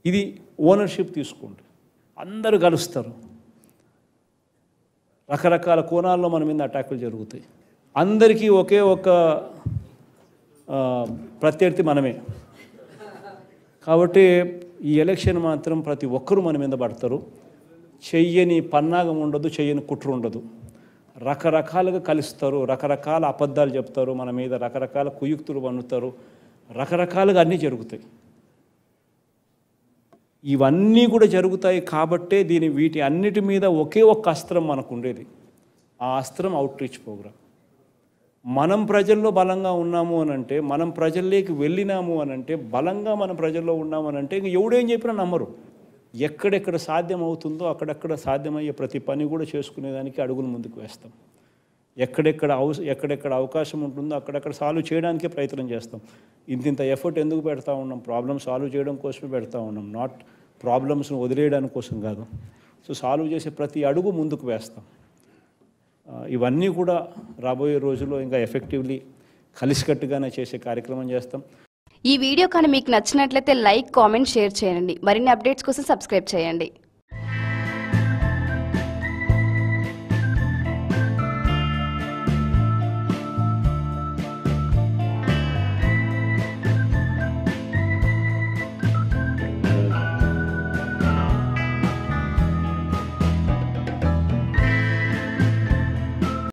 ఇది ఓనర్షిప్ తీసుకోండి అందరూ కలుస్తారు రకరకాల కోణాల్లో మన మీద అటాకులు జరుగుతాయి అందరికీ ఒకే ఒక ఆ, ప్రత్యర్థి మనమే కాబట్టి ఈ ఎలక్షన్ మాత్రం ప్రతి ఒక్కరూ మన మీద పడతారు చెయ్యని పన్నాగం ఉండదు చెయ్యని కుట్ర ఉండదు రకరకాలుగా కలుస్తారు రకరకాల అబద్ధాలు చెప్తారు మన మీద రకరకాల కుయుక్తులు పన్నుతారు రకరకాలుగా అన్నీ జరుగుతాయి ఇవన్నీ కూడా జరుగుతాయి కాబట్టే దీని వీటి అన్నిటి మీద ఒకే ఒక్క అస్త్రం మనకు ఉండేది ఆ అస్త్రం అవుట్ రీచ్ ప్రోగ్రామ్ మనం ప్రజల్లో బలంగా ఉన్నాము అని అంటే మనం ప్రజల్లోకి వెళ్ళినాము అని అంటే బలంగా మనం ప్రజల్లో ఉన్నాము అని అంటే ఇంక ఎవడేం చెప్పినా నమ్మరు ఎక్కడెక్కడ సాధ్యం అవుతుందో అక్కడెక్కడ సాధ్యమయ్యే ప్రతి పని కూడా చేసుకునేదానికి అడుగులు ముందుకు వేస్తాం ఎక్కడెక్కడ అవస ఎక్కడెక్కడ అవకాశం ఉంటుందో అక్కడక్కడ సాల్వ్ చేయడానికే ప్రయత్నం చేస్తాం ఇంత ఇంత ఎఫర్ట్ ఎందుకు పెడతా ఉన్నాం ప్రాబ్లమ్ సాల్వ్ చేయడం కోసమే పెడతా ఉన్నాం నాట్ ప్రాబ్లమ్స్ను వదిలేయడానికి కోసం కాదు సో సాల్వ్ చేసే ప్రతి అడుగు ముందుకు వేస్తాం ఆ, ఇవన్నీ కూడా రాబోయే రోజుల్లో ఇంకా ఎఫెక్టివ్లీ కలిసికట్టుగానే చేసే కార్యక్రమం చేస్తాం ఈ వీడియో కానీ మీకు నచ్చినట్లయితే లైక్ కామెంట్ షేర్ చేయండి మరిన్ని అప్డేట్స్ కోసం సబ్స్క్రైబ్ చేయండి